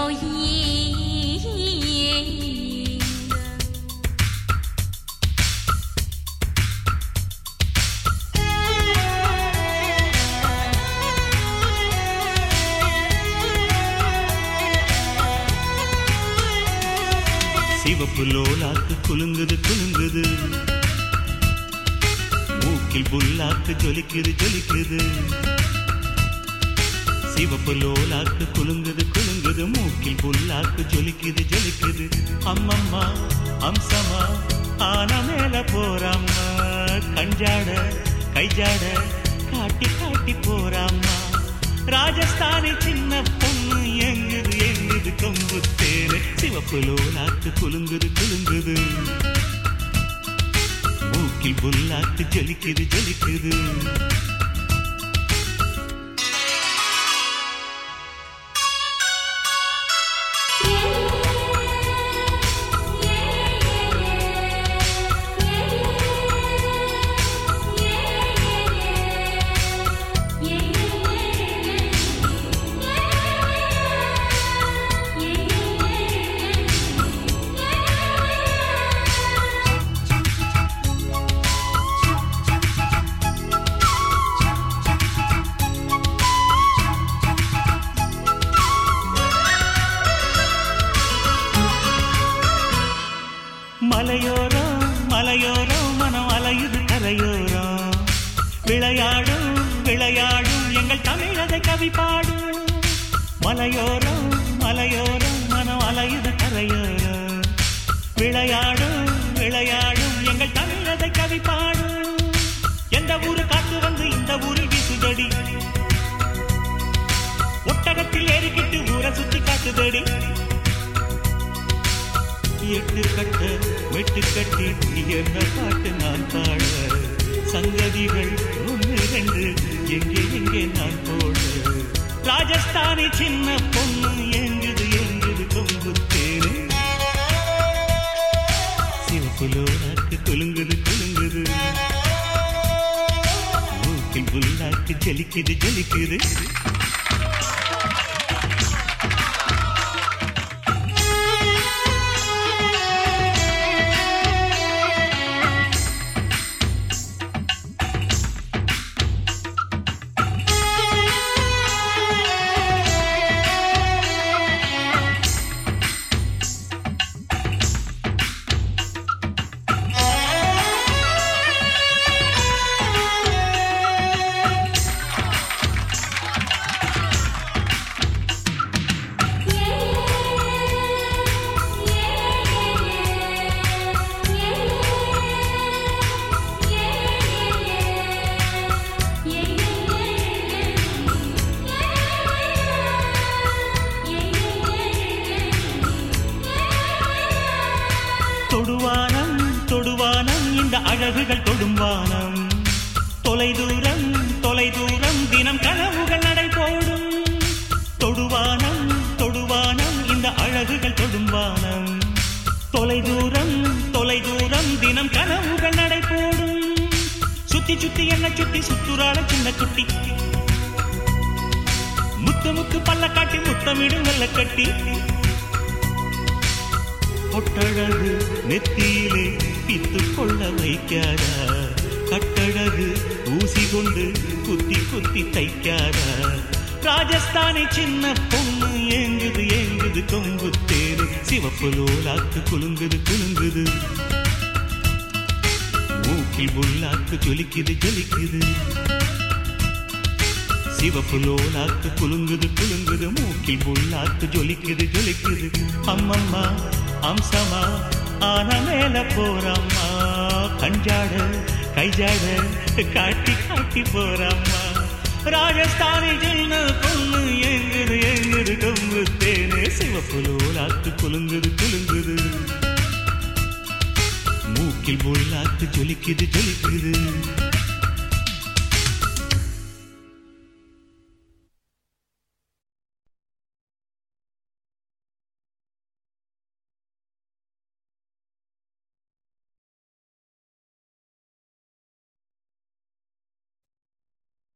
சிவப்பு லோலாக்கு குலுங்குது குலுங்குது மூக்கில் புல்லாக்கு ஜொலிக்குது ஜொலிக்குது சிவப்பு லோலாக்கு குலுங்குது குலுங்குது மூக்கில் புல்லாக்கு ஜொலிக்குது ஜொலிக்குது அம்மம்மா அம்சமா ஆன மேல போறாம்மா கஞ்சாட கைஜாட காட்டி காட்டி போறாம்மா ராஜஸ்தானி சின்ன பொண்ணு எங்குது எங்குது கொம்பு தேரு சிவப்பு லோலாக்கு குலுங்குது குலுங்குது மூக்கில் புல்லாக்கு ஜொலிக்குது ஜொலிக்குது மலையோரம் மலையோரம் மனம் அலையுது கரையோரம் விளையாடும் விளையாடும் எங்கள் தமிழதை கவி பாடும் மலையோரம் மலையோரம் மனம் அலையுது கரையோரம் விளையாடும் விளையாடும் எங்கள் தமிழதை கவி பாடும் எந்த ஊரு காத்து வந்து இந்த ஊரில் வீசுதடி ஒட்டகத்தில் ஏறிக்கிட்டு ஊரை சுத்தி காட்டுதடி எட்டு கட்ட வெட்டு கட்டி நீ என்ன பாட்டு நான் பாட சங்கதிகள் ஒன்று ரெண்டு எங்கே எங்கே நான் போட ராஜஸ்தானி சின்ன பொண்ணு எங்குது எங்குது கொம்பு தேரு சிவப்புலோராக்கு குலுங்குது குலுங்குது மூக்கில் புல்லாக்கு ஜலிக்குது ஜலிக்குது தொடுவானம் தொடுவானம் இந்த அழகுகள் தொடும்வானம் தொலைதூரம் தொலைதூரம் தினம் கனவுகள் நடை போடும் தொடுவானம் தொடுவானம் இந்த அழகுகள் தொடும்வானம் தொலைதூரம் தொலைதூரம் தினம் கனவுகள் நடை போடும் சுத்தி சுத்தி என்ன சுத்தி சுத்துறாள சின்ன குட்டி முத்து முத்து பல்ல காட்டி முத்தமிடும் வெள்ள கட்டி பொட்டழகு நெத்தியிலே பித்து கொள்ள வைக்காதா கட்டழகு ஊசி கொண்டு குத்தி குத்தி தைக்காதா ராஜஸ்தானி சின்ன பொண்ணு ஏங்குது ஏங்குது கொங்கு தேரு சிவப்பு லோலாக்கு குலுங்குது குலுங்குது மூக்கில் புல்லாக்கு ஜொலிக்குது ஜொலிக்குது சிவப்பு லோலாக்கு குலுங்குது குலுங்குது மூக்கில் புல்லாக்கு ஜொலிக்குது ஜொலிக்குது அம்மம்மா அம்சமா ஆன மேல போறம்மா கஞ்சாட கைஜாட காட்டி காட்டி போறம்மா ராஜஸ்தானி சின்ன பொண்ணு எங்குது எங்குது கொங்கு தேனே சிவப்பு லோலாக்கு குலுங்குது குலுங்குது மூக்கில் புல்லாக்கு ஜொலிக்குது ஜொலிக்குது